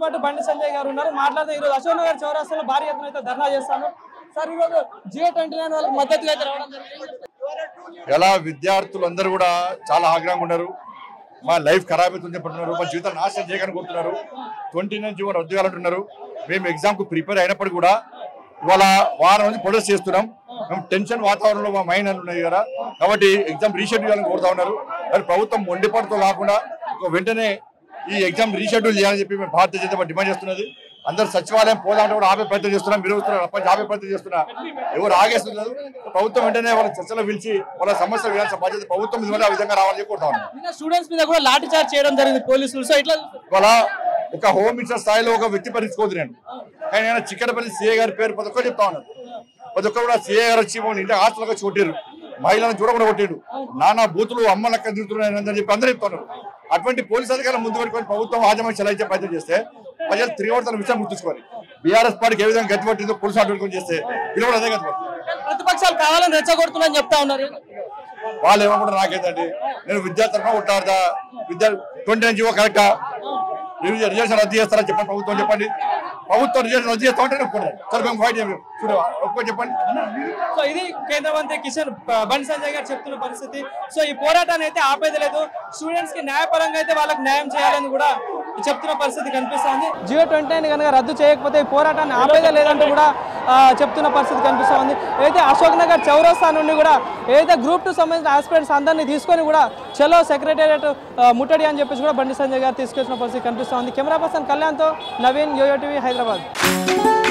పాటు బండి సంజయ్ గారు ఉన్నారు మాట్లాడితే ఈరోజు అశోక్ నగర్ చౌరాస్తాలో భారీ ఎత్తున అయితే ధర్నా చేస్తాను సార్ ఈరోజు జియో ట్వంటీ నైన్ వాళ్ళకి మద్దతుగా అయితే రావడం జరిగింది ఎలా విద్యార్థులందరూ కూడా చాలా ఆగ్రహంగా ఉన్నారు మా లైఫ్ ఖరాబ్ అవుతుంది చెప్తున్నారు మా జీవితం నాశనం చేయగానే కోరుతున్నారు ట్వంటీ నైన్ జీవో రద్దు చేయాలంటున్నారు మేము ఎగ్జామ్ కు ప్రిపేర్ అయినప్పుడు కూడా ఇవాళ వారం నుంచి ప్రొడక్ట్ చేస్తున్నాం మేము టెన్షన్ వాతావరణంలో మా మైండ్ అని ఉన్నాయి కదా కాబట్టి ఎగ్జామ్ రీషెడ్యూల్ చేయాలని కోరుతా ఉన్నారు మరి ప్రభుత్వం మొండిపడుతూ కాకుండా ఒక వెంటనే ఈ ఎగ్జామ్ రీషెడ్యూల్ చేయాలని చెప్పి మేము భారతీయ జనతా పార్టీ డిమాండ్ చేస్తున్నది అందరు సచివాలయం పోదామంటే కూడా ఆపే ప్రయత్నం చేస్తున్నాం మీరు అప్పటి ఆపే ప్రయత్నం చేస్తున్నా ఎవరు ఆగేస్తున్నారు ప్రభుత్వం వెంటనే వాళ్ళ చర్చలో పిలిచి వాళ్ళ సమస్యలు వినాల్సిన బాధ్యత ప్రభుత్వం మీద ఆ విధంగా రావాలని చెప్పి కోరుతా ఉన్నాం నిన్న స్టూడెంట్స్ మీద కూడా లాఠీ చార్జ్ చేయడం జరిగింది పోలీసులు సో ఇట్లా ఇవాళ ఒక హోమ్ మినిస్టర్ స్థాయిలో ఒక వ్యక్తి పట్టించుకోదు నేను కానీ నేను చిక్కడపల్లి సీఏ గారి పేరు ప్రతి ఒక్కరు చెప్తా ఉన్నాను ప్రతి ఒక్కరు కూడా సీఏ గారు వచ్చి మన ఇంటి హాస్టల్గా కొట్టారు మహిళలను చూడకుండా కొట్టాడు నానా బూతులు అమ్మలక్క దిగుతున్నాయని చెప్పి అందరూ చెప్తున్నారు అటువంటి పోలీస్ అధికారులు ముందు పెట్టుకొని ప్రభుత్వం ఆజమాయి చెలాయించే ప్రయత్నం చేస్తే ప్రజలు త్రివర్తన విషయం గుర్తుంచుకోవాలి బీఆర్ఎస్ పార్టీకి ఏ విధంగా గతి పట్టిందో పోలీసు అడ్డుకొని చేస్తే వీళ్ళు కూడా అదే గతి పడుతుంది ప్రతిపక్షాలు కావాలని రెచ్చగొడుతున్నారని చెప్తా ఉన్నారు వాళ్ళు ఏమనుకుంటారు నాకేంటండి నేను విద్యార్థులను కొట్టాడదా విద్యా ట్వంటీ నైన్ జీవో కరెక్టా రిజర్వేషన్ రద్దు చేస్తారని చెప్పండి ప్రభుత్వం చెప్పండి ప్రభుత్వం రిజర్వేషన్ రద్దు చేస్తా ఉంటే నేను ఒప్పుకోను. సరే మేము ఫైట్ చేయము చూడు ఒప్పుకో చెప్పండి సో ఇది కేంద్ర మంత్రి కిషన్ బ- బండి సంజయ్ గారు చెప్తున్న పరిస్థితి సో ఈ పోరాటాన్ని అయితే ఆపేది లేదు స్టూడెంట్స్ కి న్యాయపరంగా అయితే వాళ్ళకి న్యాయం చేయాలని కూడా చెప్తున్న పరిస్థితి కనిపిస్తోంది జియో ట్వంటీ నైన్ కనుక రద్దు చేయకపోతే ఈ పోరాటాన్ని ఆపేదే లేదంటూ కూడా ఆ, చెప్తున్న పరిస్థితి కనిపిస్తోంది అయితే అశోక్ నగర్ చౌరస్తా నుండి కూడా ఏదైతే గ్రూప్ టూ సంబంధించిన ఆస్పిరెంట్స్ అందరినీ తీసుకొని కూడా చలో సెక్రటేరియట్ ముట్టడి అని చెప్పేసి కూడా బండి సంజయ్ గారు తీసుకొచ్చిన పరిస్థితి కనిపిస్తోంది కెమెరా పర్సన్ కళ్యాణ్తో నవీన్ యోయో టీవీ హైదరాబాద్